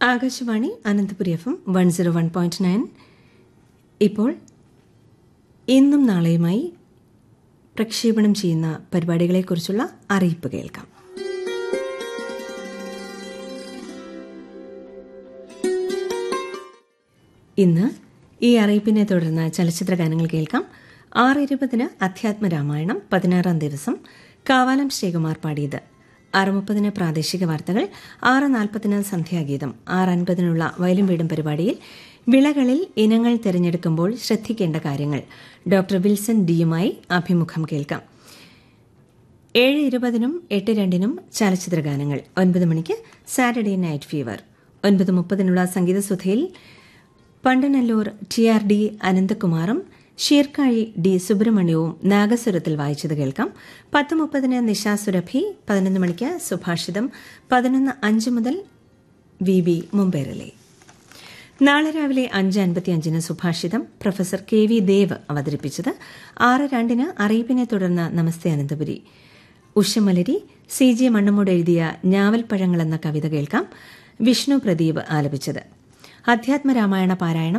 Akashvani Ananthapuri F M one zero one point nine ഇപ്പോൾ ഇന്നും നാളെയുമായി പ്രക്ഷേപണം ചെയ്യുന്ന പരിപാടികളെക്കുറിച്ചുള്ള അറിയിപ്പ് കേൾക്കാം ഇന്ന് ഈ അറിയിപ്പിനെ തുടർന്ന് ചലച്ചിത്ര ഗാനങ്ങൾ കേൾക്കാം ആറ് ഇരുപതിന് അധ്യാത്മരാമായണം പതിനാറാം ദിവസം കാവാലം ശ്രീകുമാർ പാടിയത് ആറ് മുപ്പതിന് പ്രാദേശിക വാർത്തകൾ ആറ് നാൽപ്പതിന് സന്ധ്യാഗീതം ആറ് അൻപതിനുള്ള വയലും വീടും പരിപാടിയിൽ വിളകളിൽ ഇനങ്ങൾ തിരഞ്ഞെടുക്കുമ്പോൾ ശ്രദ്ധിക്കേണ്ട കാര്യങ്ങൾ ഡോക്ടർ വിൽസൺ ഡിയുമായി അഭിമുഖം കേൾക്കാം ഏഴ് ഇരുപതിനും എട്ട് രണ്ടിനും ചലച്ചിത്ര ഗാനങ്ങൾ ഒൻപത് മണിക്ക് സാറ്റർഡേ നൈറ്റ് ഫീവർ ഒൻപത് മുപ്പതിനുള്ള സംഗീതസുധയിൽ പണ്ടനല്ലൂർ ടി ആർ ഡി അനന്തകുമാറും ഷീർക്കാഴി ഡി സുബ്രഹ്മണ്യവും നാഗസ്വരത്തിൽ വായിച്ചത് കേൾക്കാം പത്ത് മുപ്പതിന് നിശാ സുരഭി പതിനൊന്ന് മണിക്ക് സുഭാഷിതം പതിനൊന്ന് അഞ്ച് മുതൽ വി ബി മുംബൈറിലെ നാളെ രാവിലെ അഞ്ച് അൻപത്തിയഞ്ചിന് സുഭാഷിതം പ്രൊഫസർ കെ വി ദേവ് അവതരിപ്പിച്ചത് ആറ് രണ്ടിന് അറിയിപ്പിനെ തുടർന്ന് നമസ്തേ അനന്തപുരി ഉഷമലരി സി ജെ മണ്ണമ്മൂട് എഴുതിയ ഞാവൽപ്പഴങ്ങൾ എന്ന കവിത കേൾക്കാം വിഷ്ണു പ്രദീപ് ആലപിച്ചത് അധ്യാത്മരാമായണ പാരായണം